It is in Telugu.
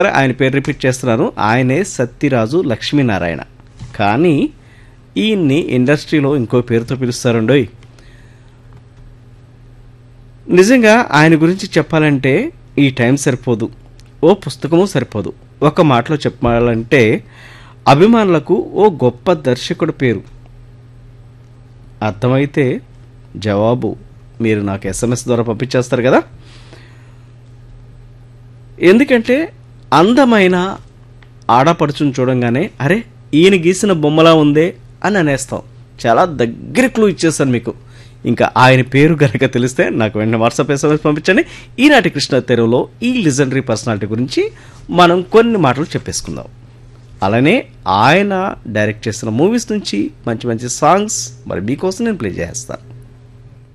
ఆయన పేరు రిపీట్ చేస్తున్నాను ఆయనే సత్యరాజు లక్ష్మీనారాయణ కానీ ఈయన్ని ఇండస్ట్రీలో ఇంకో పేరుతో పిలుస్తారండోయ్ నిజంగా ఆయన గురించి చెప్పాలంటే ఈ టైం సరిపోదు ఓ పుస్తకము సరిపోదు ఒక మాటలో చెప్పాలంటే అభిమానులకు ఓ గొప్ప దర్శకుడు పేరు అర్థమైతే జవాబు మీరు నాకు ఎస్ఎంఎస్ ద్వారా పంపించేస్తారు కదా ఎందుకంటే అందమైన ఆడపడుచుని చూడంగానే అరే ఈయన గీసిన బొమ్మలా ఉందే అని అనేస్తాం చాలా దగ్గర క్లూ ఇచ్చేస్తాను మీకు ఇంకా ఆయన పేరు గనక తెలిస్తే నాకు వెంటనే వాట్సాప్ ఎస్ఎంఎస్ పంపించండి ఈనాటి కృష్ణ తెరువులో ఈ లిజనరీ పర్సనాలిటీ గురించి మనం కొన్ని మాటలు చెప్పేసుకుందాం అలానే ఆయన డైరెక్ట్ చేసిన మూవీస్ నుంచి మంచి మంచి సాంగ్స్ మరి మీకోసం నేను ప్లే చేస్తాను